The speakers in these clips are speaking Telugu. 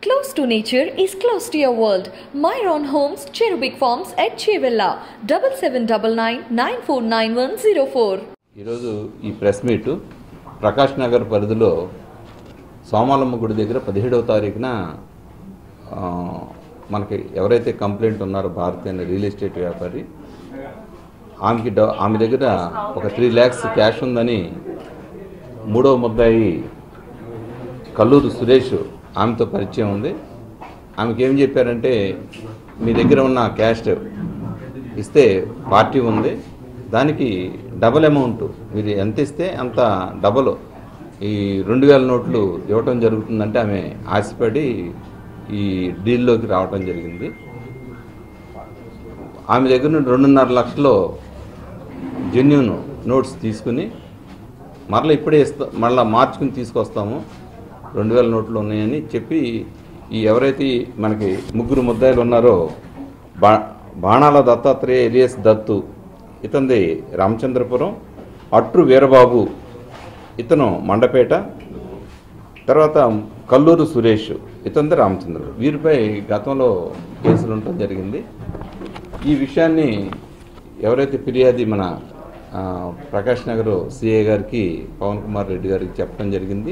Close to nature is close to your world. Myron Homes, Cherubic Farms at Chevilla, 7799 ఈరోజు ఈ ప్రెస్ మీట్ ప్రకాష్ నగర్ పరిధిలో సోమాలమ్మ గుడి దగ్గర పదిహేడవ తారీఖున ఆ, మనకి ఎవరైతే కంప్లైంట్ ఉన్నారో భారతి అనే రియల్ ఎస్టేట్ వ్యాపారి ఆమెకి డ ఆమె దగ్గర ఒక త్రీ ల్యాక్స్ క్యాష్ ఉందని మూడవ ముద్దాయి కల్లూరు సురేష్ ఆమెతో పరిచయం ఉంది ఆమెకి ఏం చెప్పారంటే మీ దగ్గర ఉన్న క్యాష్ ఇస్తే పార్టీ ఉంది దానికి డబల్ అమౌంట్ మీరు ఎంత ఇస్తే అంత డబల్ ఈ రెండు వేల నోట్లు ఇవ్వటం జరుగుతుందంటే ఆమె ఆశపడి ఈ డీల్లోకి రావటం జరిగింది ఆమె దగ్గర నుండి రెండున్నర లక్షలు జెన్యున్ నోట్స్ తీసుకుని మరలా ఇప్పుడే ఇస్తా మరలా మార్చుకుని తీసుకొస్తాము రెండు వేల నోట్లు ఉన్నాయని చెప్పి ఈ ఎవరైతే ఈ మనకి ముగ్గురు ముద్దాయిలు ఉన్నారో బా బాణాల దత్తాత్రేయ ఎలియస్ దత్తు ఇతంది రామచంద్రపురం అట్రు వీరబాబు ఇతను మండపేట తర్వాత కల్లూరు సురేష్ ఇతంది రామచంద్రుడు వీరిపై గతంలో కేసులు ఉండటం జరిగింది ఈ విషయాన్ని ఎవరైతే ఫిర్యాది మన ఆ, ప్రకాష్ నగర్ సిఏ గారికి పవన్ కుమార్ రెడ్డి గారికి చెప్పడం జరిగింది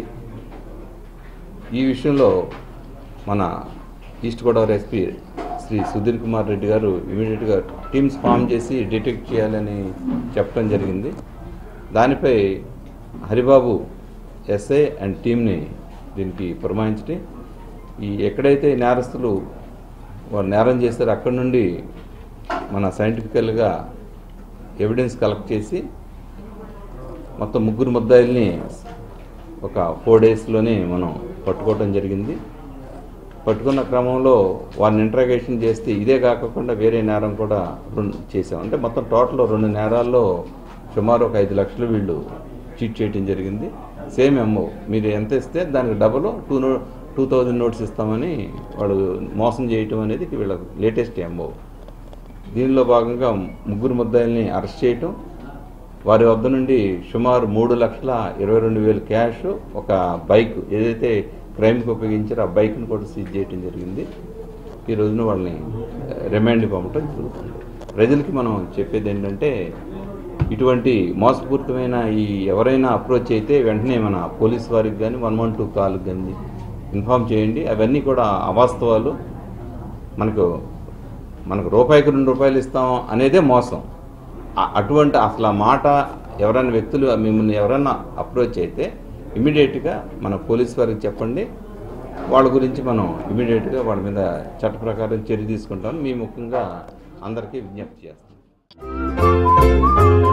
ఈ విషయంలో మన ఈస్ట్ గోదావరి ఎస్పీ శ్రీ సుధీర్ కుమార్ రెడ్డి గారు ఇమీడియట్గా టీమ్స్ ఫామ్ చేసి డిటెక్ట్ చేయాలని చెప్పడం జరిగింది దానిపై హరిబాబు ఎస్ఐ అండ్ టీంని దీనికి పురమాయించి ఈ ఎక్కడైతే నేరస్తులు వారు నేరం చేశారో అక్కడి నుండి మన సైంటిఫికల్గా ఎవిడెన్స్ కలెక్ట్ చేసి మొత్తం ముగ్గురు ముద్దాయిల్ని ఒక ఫోర్ డేస్లోనే మనం పట్టుకోవడం జరిగింది పట్టుకున్న క్రమంలో వారిని ఇంట్రాగేషన్ చేస్తే ఇదే కాకుండా వేరే నేరం కూడా రెండు చేసాం అంటే మొత్తం టోటల్ రెండు నేరాల్లో సుమారు ఒక ఐదు లక్షలు వీళ్ళు చీట్ చేయడం జరిగింది సేమ్ ఎంఓ మీరు ఎంత ఇస్తే దానికి double two no two thousand notes ఇస్తామని వాడు మోసం చేయటం అనేది వీళ్ళ లేటెస్ట్ ఎంఓ దీనిలో భాగంగా ముగ్గురు ముద్దాయిల్ని అరెస్ట్ చేయటం వారి వద్ద నుండి సుమారు మూడు లక్షల ఇరవై రెండు వేలు క్యాష్ ఒక బైక్ ఏదైతే క్రైమ్కి ఉపయోగించారో ఆ బైక్ని కూడా సీజ్ చేయడం జరిగింది ఈ రోజున వాళ్ళని రిమాండ్ పంపడం జరుగుతుంది ప్రజలకి మనం చెప్పేది ఏంటంటే ఇటువంటి మోసపూరితమైన ఈ ఎవరైనా అప్రోచ్ అయితే వెంటనే మన పోలీస్ వారికి కానీ వన్ వన్ టూ కాల్కి కానీ ఇన్ఫామ్ చేయండి అవన్నీ కూడా అవాస్తవాలు మనకు మనకు రూపాయికి రెండు రూపాయలు ఇస్తాం అనేదే మోసం ఆ- అటువంటి అసలు ఆ మాట ఎవరైనా వ్యక్తులు మిమ్మల్ని ఎవరైనా అప్రోచ్ అయితే ఇమీడియట్గా మన పోలీస్ వారికి చెప్పండి వాళ్ళ గురించి మనం ఇమీడియట్గా వాళ్ళ మీద చట్ట ప్రకారం చర్య తీసుకుంటాం మీ ముఖ్యంగా అందరికీ విజ్ఞప్తి చేస్తాం